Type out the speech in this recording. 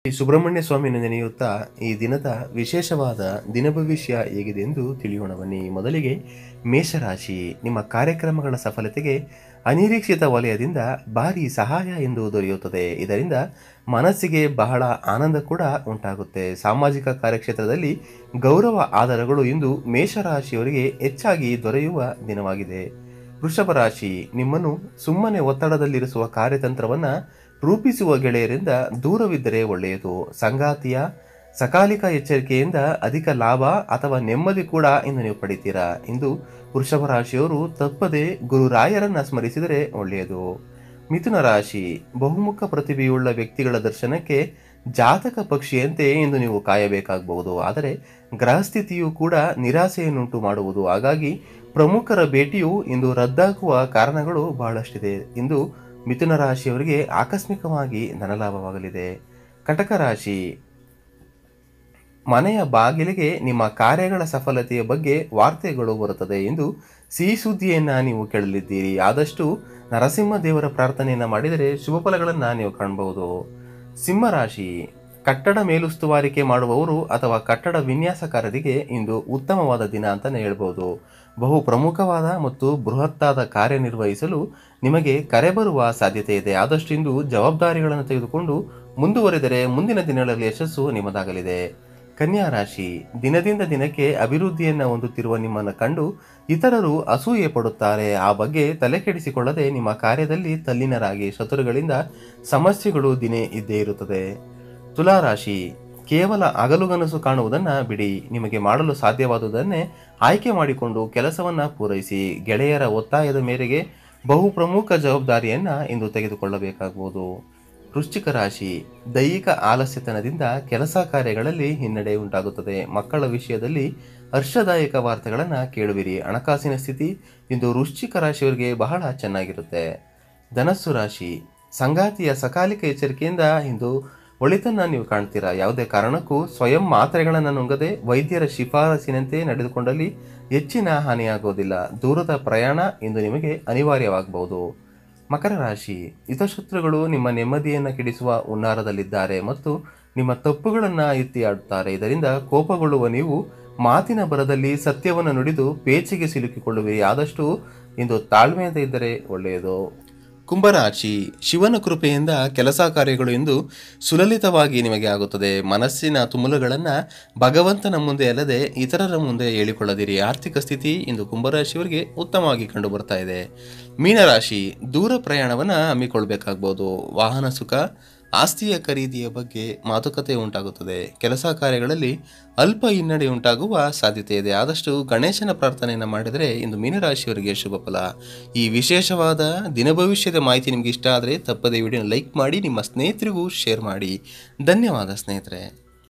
ಈ ಸುಬ್ರಹ್ಮಣ್ಯ ಸ್ವಾಮಿಯನ್ನು ನೆನೆಯುತ್ತಾ ಈ ದಿನದ ವಿಶೇಷವಾದ ದಿನ ಭವಿಷ್ಯ ಹೇಗಿದೆ ಎಂದು ತಿಳಿಯೋಣ ಬನ್ನಿ ಮೊದಲಿಗೆ ಮೇಷರಾಶಿ ನಿಮ್ಮ ಕಾರ್ಯಕ್ರಮಗಳ ಸಫಲತೆಗೆ ಅನಿರೀಕ್ಷಿತ ವಲಯದಿಂದ ಭಾರಿ ಸಹಾಯ ಎಂದು ದೊರೆಯುತ್ತದೆ ಇದರಿಂದ ಮನಸ್ಸಿಗೆ ಬಹಳ ಆನಂದ ಕೂಡ ಉಂಟಾಗುತ್ತೆ ಸಾಮಾಜಿಕ ಕಾರ್ಯಕ್ಷೇತ್ರದಲ್ಲಿ ಗೌರವ ಆಧಾರಗಳು ಇಂದು ಮೇಷರಾಶಿಯವರಿಗೆ ಹೆಚ್ಚಾಗಿ ದೊರೆಯುವ ದಿನವಾಗಿದೆ ವೃಷಭ ರಾಶಿ ನಿಮ್ಮನ್ನು ಸುಮ್ಮನೆ ಒತ್ತಡದಲ್ಲಿರಿಸುವ ಕಾರ್ಯತಂತ್ರವನ್ನ ರೂಪಿಸುವ ಗೆಳೆಯರಿಂದ ದೂರವಿದ್ದರೆ ಒಳ್ಳೆಯದು ಸಂಗಾತಿಯ ಸಕಾಲಿಕ ಎಚ್ಚರಿಕೆಯಿಂದ ಅಧಿಕ ಲಾಭ ಅಥವಾ ನೆಮ್ಮದಿ ಕೂಡ ಇಂದು ನೀವು ಪಡಿತೀರಾ ಇಂದು ವೃಷಭ ರಾಶಿಯವರು ತಪ್ಪದೆ ಗುರುರಾಯರನ್ನ ಸ್ಮರಿಸಿದರೆ ಒಳ್ಳೆಯದು ಮಿಥುನ ರಾಶಿ ಬಹುಮುಖ ಪ್ರತಿಭೆಯುಳ್ಳ ವ್ಯಕ್ತಿಗಳ ದರ್ಶನಕ್ಕೆ ಜಾತಕ ಪಕ್ಷಿಯಂತೆ ಇಂದು ನೀವು ಕಾಯಬೇಕಾಗಬಹುದು ಆದರೆ ಗ್ರಹಸ್ಥಿತಿಯು ಕೂಡ ನಿರಾಸೆಯನ್ನುಂಟು ಮಾಡುವುದು ಹಾಗಾಗಿ ಪ್ರಮುಖರ ಭೇಟಿಯು ಇಂದು ರದ್ದಾಗುವ ಕಾರಣಗಳು ಬಹಳಷ್ಟಿದೆ ಇಂದು ಮಿಥುನ ರಾಶಿಯವರಿಗೆ ಆಕಸ್ಮಿಕವಾಗಿ ಧನಲಾಭವಾಗಲಿದೆ ಕಟಕ ರಾಶಿ ಮನೆಯ ಬಾಗಿಲಿಗೆ ನಿಮ್ಮ ಕಾರ್ಯಗಳ ಸಫಲತೆಯ ಬಗ್ಗೆ ವಾರ್ತೆಗಳು ಬರುತ್ತದೆ ಎಂದು ಸಿಹಿ ಸುದ್ದಿಯನ್ನ ನೀವು ಕೇಳಲಿದ್ದೀರಿ ಆದಷ್ಟು ನರಸಿಂಹ ದೇವರ ಪ್ರಾರ್ಥನೆಯನ್ನ ಮಾಡಿದರೆ ಶುಭ ಫಲಗಳನ್ನ ನೀವು ಕಾಣಬಹುದು ಸಿಂಹರಾಶಿ ಕಟ್ಟಡ ಮೇಲುಸ್ತುವಾರಿಕೆ ಮಾಡುವವರು ಅಥವಾ ಕಟ್ಟಡ ವಿನ್ಯಾಸಕಾರರಿಗೆ ಇಂದು ಉತ್ತಮವಾದ ದಿನ ಅಂತಾನೆ ಹೇಳ್ಬೋದು ಬಹು ಪ್ರಮುಖವಾದ ಮತ್ತು ಬೃಹತ್ತಾದ ಕಾರ್ಯನಿರ್ವಹಿಸಲು ನಿಮಗೆ ಕರೆ ಬರುವ ಸಾಧ್ಯತೆ ಇದೆ ಆದಷ್ಟು ಇಂದು ಜವಾಬ್ದಾರಿಗಳನ್ನು ತೆಗೆದುಕೊಂಡು ಮುಂದುವರೆದರೆ ಮುಂದಿನ ದಿನಗಳಲ್ಲಿ ಯಶಸ್ಸು ನಿಮ್ಮದಾಗಲಿದೆ ಕನ್ಯಾ ರಾಶಿ ದಿನದಿಂದ ದಿನಕ್ಕೆ ಅಭಿವೃದ್ಧಿಯನ್ನು ಹೊಂದುತ್ತಿರುವ ನಿಮ್ಮನ್ನು ಕಂಡು ಇತರರು ಅಸೂಯೆ ಪಡುತ್ತಾರೆ ಆ ಬಗ್ಗೆ ತಲೆಕೆಡಿಸಿಕೊಳ್ಳದೆ ನಿಮ್ಮ ಕಾರ್ಯದಲ್ಲಿ ತಲ್ಲೀನರಾಗಿ ಶತ್ರುಗಳಿಂದ ಸಮಸ್ಯೆಗಳು ದಿನೇ ಇದ್ದೇ ಇರುತ್ತದೆ ತುಲಾರಾಶಿ ಕೇವಲ ಹಗಲುಗನಸು ಕಾಣುವುದನ್ನು ಬಿಡಿ ನಿಮಗೆ ಮಾಡಲು ಸಾಧ್ಯವಾದುದನ್ನೇ ಆಯ್ಕೆ ಮಾಡಿಕೊಂಡು ಕೆಲಸವನ್ನ ಪೂರೈಸಿ ಗೆಳೆಯರ ಒತ್ತಾಯದ ಮೇರೆಗೆ ಬಹು ಪ್ರಮುಖ ಜವಾಬ್ದಾರಿಯನ್ನ ಇಂದು ತೆಗೆದುಕೊಳ್ಳಬೇಕಾಗುವುದು ವೃಶ್ಚಿಕ ರಾಶಿ ದೈಹಿಕ ಆಲಸ್ಯತನದಿಂದ ಕೆಲಸ ಕಾರ್ಯಗಳಲ್ಲಿ ಹಿನ್ನಡೆ ಉಂಟಾಗುತ್ತದೆ ಮಕ್ಕಳ ವಿಷಯದಲ್ಲಿ ಹರ್ಷದಾಯಕ ವಾರ್ತೆಗಳನ್ನು ಕೇಳುವಿರಿ ಹಣಕಾಸಿನ ಸ್ಥಿತಿ ಇಂದು ವೃಶ್ಚಿಕ ರಾಶಿಯವರಿಗೆ ಬಹಳ ಚೆನ್ನಾಗಿರುತ್ತೆ ಧನಸ್ಸು ರಾಶಿ ಸಂಗಾತಿಯ ಸಕಾಲಿಕ ಎಚ್ಚರಿಕೆಯಿಂದ ಇಂದು ಒಳಿತನ್ನ ನೀವು ಕಾಣ್ತೀರಾ ಯಾವುದೇ ಕಾರಣಕ್ಕೂ ಸ್ವಯಂ ಮಾತ್ರೆಗಳನ್ನು ನುಂಗದೆ ವೈದ್ಯರ ಶಿಫಾರಸಿನಂತೆ ನಡೆದುಕೊಂಡಲ್ಲಿ ಹೆಚ್ಚಿನ ಹಾನಿಯಾಗುವುದಿಲ್ಲ ದೂರದ ಪ್ರಯಾಣ ಇಂದು ನಿಮಗೆ ಅನಿವಾರ್ಯವಾಗಬಹುದು ಮಕರ ರಾಶಿ ಹಿತಶತ್ರುಗಳು ನಿಮ್ಮ ನೆಮ್ಮದಿಯನ್ನು ಕೆಡಿಸುವ ಹುನ್ನಾರದಲ್ಲಿದ್ದಾರೆ ಮತ್ತು ನಿಮ್ಮ ತಪ್ಪುಗಳನ್ನು ಎತ್ತಿ ಆಡುತ್ತಾರೆ ಇದರಿಂದ ಕೋಪಗೊಳ್ಳುವ ನೀವು ಮಾತಿನ ಬರದಲ್ಲಿ ಸತ್ಯವನ್ನು ನುಡಿದು ಪೇಚಿಗೆ ಸಿಲುಕಿಕೊಳ್ಳುವಿರಿ ಆದಷ್ಟು ಇಂದು ತಾಳ್ಮೆಯಿಂದ ಇದ್ದರೆ ಒಳ್ಳೆಯದು ಕುಂಭರಾಶಿ ಶಿವನ ಕೃಪೆಯಿಂದ ಕೆಲಸ ಕಾರ್ಯಗಳು ಇಂದು ಸುಲಲಿತವಾಗಿ ನಿಮಗೆ ಆಗುತ್ತದೆ ಮನಸ್ಸಿನ ತುಮುಲುಗಳನ್ನು ಭಗವಂತನ ಮುಂದೆ ಅಲ್ಲದೆ ಇತರರ ಮುಂದೆ ಹೇಳಿಕೊಳ್ಳದಿರಿ ಆರ್ಥಿಕ ಸ್ಥಿತಿ ಇಂದು ಕುಂಭರಾಶಿಯವರಿಗೆ ಉತ್ತಮವಾಗಿ ಕಂಡು ಬರ್ತಾ ಇದೆ ಮೀನರಾಶಿ ದೂರ ಪ್ರಯಾಣವನ್ನು ಹಮ್ಮಿಕೊಳ್ಬೇಕಾಗ್ಬೋದು ವಾಹನ ಸುಖ ಆಸ್ತಿಯ ಖರೀದಿಯ ಬಗ್ಗೆ ಮಾತುಕತೆ ಉಂಟಾಗುತ್ತದೆ ಕೆಲಸ ಕಾರ್ಯಗಳಲ್ಲಿ ಅಲ್ಪ ಹಿನ್ನಡೆ ಉಂಟಾಗುವ ಸಾಧ್ಯತೆ ಇದೆ ಆದಷ್ಟು ಗಣೇಶನ ಪ್ರಾರ್ಥನೆಯನ್ನು ಮಾಡಿದರೆ ಇಂದು ಮೀನರಾಶಿಯವರಿಗೆ ಶುಭ ಫಲ ಈ ವಿಶೇಷವಾದ ದಿನ ಭವಿಷ್ಯದ ಮಾಹಿತಿ ನಿಮಗೆ ಇಷ್ಟ ಆದರೆ ತಪ್ಪದೇ ವಿಡಿಯೋನ ಲೈಕ್ ಮಾಡಿ ನಿಮ್ಮ ಸ್ನೇಹಿತರಿಗೂ ಶೇರ್ ಮಾಡಿ ಧನ್ಯವಾದ ಸ್ನೇಹಿತರೆ